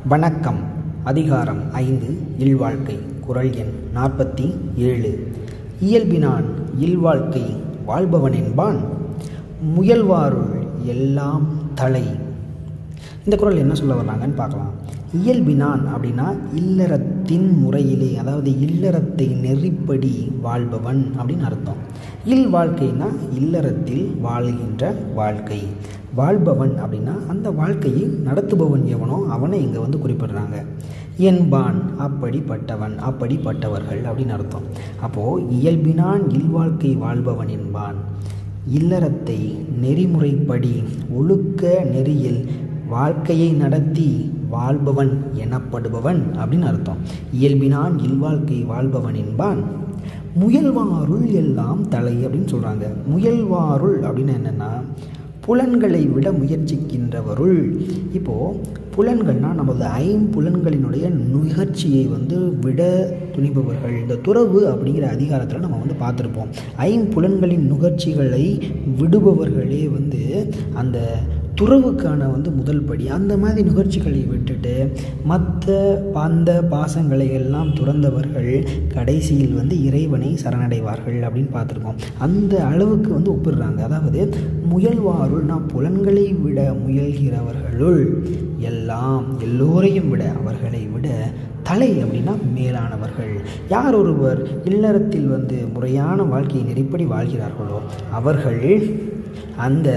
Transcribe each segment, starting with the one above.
வணக்கம் அதிகாரம் ஐந்து இல்வாழ்க்கை குரல் எண் நாற்பத்தி ஏழு இயல்பினான் இல்வாழ்க்கை வாழ்பவன் என்பான் முயல்வாருள் எல்லாம் தலை இந்த குரல் என்ன சொல்ல வர்றாங்கன்னு பார்க்கலாம் இயல்பினான் அப்படின்னா இல்லறத்தின் முறையிலே அதாவது இல்லறத்தை நெறிப்படி வாழ்பவன் அப்படின்னு அர்த்தம் இல் வாழ்க்கைனா இல்லறத்தில் வாழ்கின்ற வாழ்க்கை வாழ்பவன் அப்படின்னா அந்த வாழ்க்கையை நடத்துபவன் எவனோ அவனை இங்கே வந்து குறிப்பிடுறாங்க என்பான் அப்படிப்பட்டவன் அப்படிப்பட்டவர்கள் அப்படின்னு அர்த்தம் அப்போது இயல்பினான் இல்வாழ்க்கை வாழ்பவன் என்பான் இல்லறத்தை நெறிமுறைப்படி ஒழுக்க நெறியில் வாழ்க்கையை நடத்தி வாழ்பவன் எனப்படுபவன் அப்படின்னு அர்த்தம் இயல்பினான் இல்வாழ்க்கை வாழ்பவன் என்பான் முயல்வாருள் எல்லாம் தலை அப்படின்னு சொல்கிறாங்க முயல்வாருள் அப்படின்னு என்னென்னா புலன்களை விட முயற்சிக்கின்றவருள் இப்போது புலன்கள்னால் நமது ஐம்புலன்களினுடைய நுகர்ச்சியை வந்து விட துணிபவர்கள் இந்த துறவு அப்படிங்கிற அதிகாரத்தில் நம்ம வந்து பார்த்துருப்போம் ஐம்புலன்களின் நுகர்ச்சிகளை விடுபவர்களே வந்து அந்த துறவுக்கான வந்து முதல் படி அந்த மாதிரி நிகழ்ச்சிகளை விட்டுட்டு மற்ற பாந்த பாசங்களை எல்லாம் துறந்தவர்கள் கடைசியில் வந்து இறைவனை சரணடைவார்கள் அப்படின்னு பார்த்துருக்கோம் அந்த அளவுக்கு வந்து ஒப்பிடுறாங்க அதாவது முயல்வாருள் நான் புலன்களை விட முயல்கிறவர்களுள் எல்லாம் எல்லோரையும் விட அவர்களை விட தலை அப்படின்னா மேலானவர்கள் யார் ஒருவர் இல்லறத்தில் வந்து முறையான வாழ்க்கையை நெறிப்படி வாழ்கிறார்களோ அவர்கள் அந்த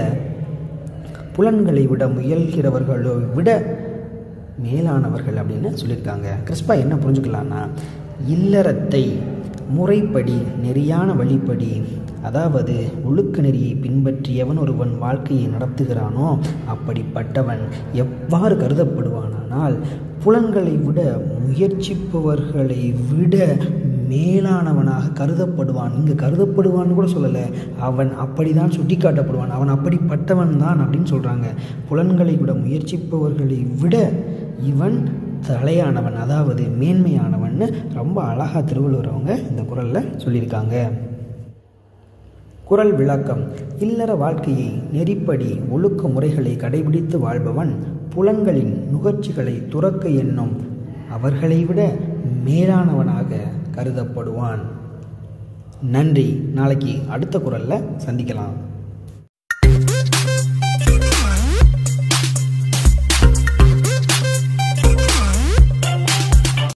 புலன்களை விட முயல்கிறவர்களோ விட மேலானவர்கள் அப்படின்னு சொல்லியிருக்காங்க கிறிஸ்பா என்ன புரிஞ்சுக்கலான்னா இல்லறத்தை முறைப்படி நெறியான வழிப்படி அதாவது ஒழுக்க நெறியை பின்பற்றியவன் ஒருவன் வாழ்க்கையை நடத்துகிறானோ அப்படிப்பட்டவன் எவ்வாறு கருதப்படுவானானால் புலன்களை விட முயற்சிப்பவர்களை விட மேலானவனாக கருதப்படுவான் இங்கே கருதப்படுவான்னு கூட சொல்லலை அவன் அப்படி தான் சுட்டி காட்டப்படுவான் அவன் அப்படிப்பட்டவன் தான் அப்படின்னு சொல்கிறாங்க புலன்களை விட முயற்சிப்பவர்களை விட இவன் தலையானவன் அதாவது மேன்மையானவன் ரொம்ப அழகாக திருவள்ளுவர் அவங்க இந்த குரலில் சொல்லியிருக்காங்க குரல் விளக்கம் இல்லற வாழ்க்கையை நெறிப்படி ஒழுக்க முறைகளை கடைபிடித்து வாழ்பவன் புலன்களின் நுகர்ச்சிகளை துறக்க எண்ணும் அவர்களை விட மேலானவனாக கருதப்படுவான் நன்றி நாளைக்கு அடுத்த குரலில் சந்திக்கலாம்